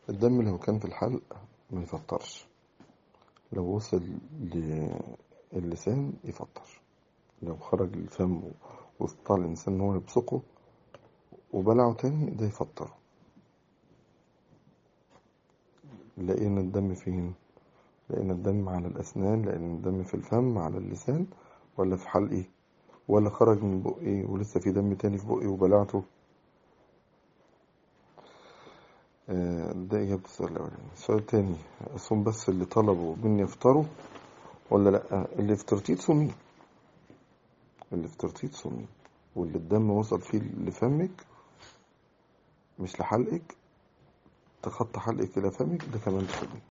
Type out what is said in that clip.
الدم لو كان في الحلق ما يفطرش لو وصل للسان يفطر لو خرج الفم واستطاع الإنسان إن هو يبصقه وبلعه تاني ده يفطر لقينا الدم فين لقينا الدم على الأسنان لقينا الدم في الفم على اللسان ولا في حلقي ولا خرج من بقي ولسه في دم تاني في بقي وبلعته ده إجابة السؤال الأولاني السؤال التاني أصوم بس اللي طلبوا مني يفطروا ولا لأ اللي فطرتيه تصوميه اللي فطرتيه تصوميه واللي الدم وصل فيه لفمك مش لحلقك تخطى حلقك إلى فمك ده كمان تصوميه